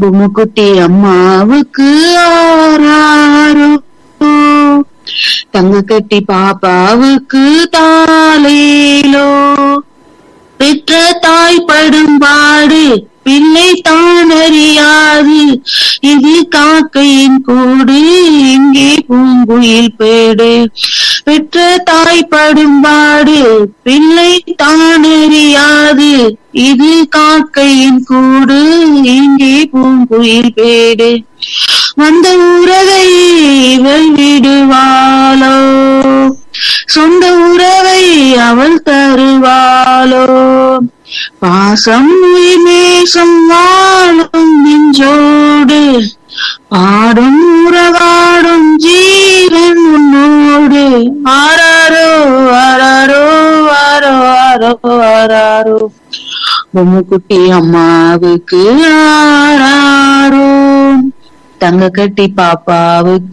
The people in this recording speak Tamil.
பொம்முக்குட்டி அம்மாவுக்கு ஆறாரோ தங்க கட்டி பாப்பாவுக்கு தாலேலோ பெற்ற தாய் படும் பாடு பிள்ளை தான் அறியாது இது காக்கையின் கூடு இங்கே பூங்குயில் பேடு பெற்ற தாய் படும் பாடு பிள்ளை தான் அறியாது இது காக்கையின் கூடு இங்கே பூங்குயில் பேடு வந்த உறவை இவள் விடுவாளோ சொந்த உறவை அவள் தருவாளோ பாசம் நேசம் வாழும் நெஞ்சோடு பாடும் உறவாடும் ஜீவன் உன்னோடு ஆராரோ ஆராரோ ஆரோ ஆரோ ஆராரோ பொம்முக்குட்டி அம்மாவுக்கு ஆராரோ தங்க கட்டி பாப்பாவுக்கு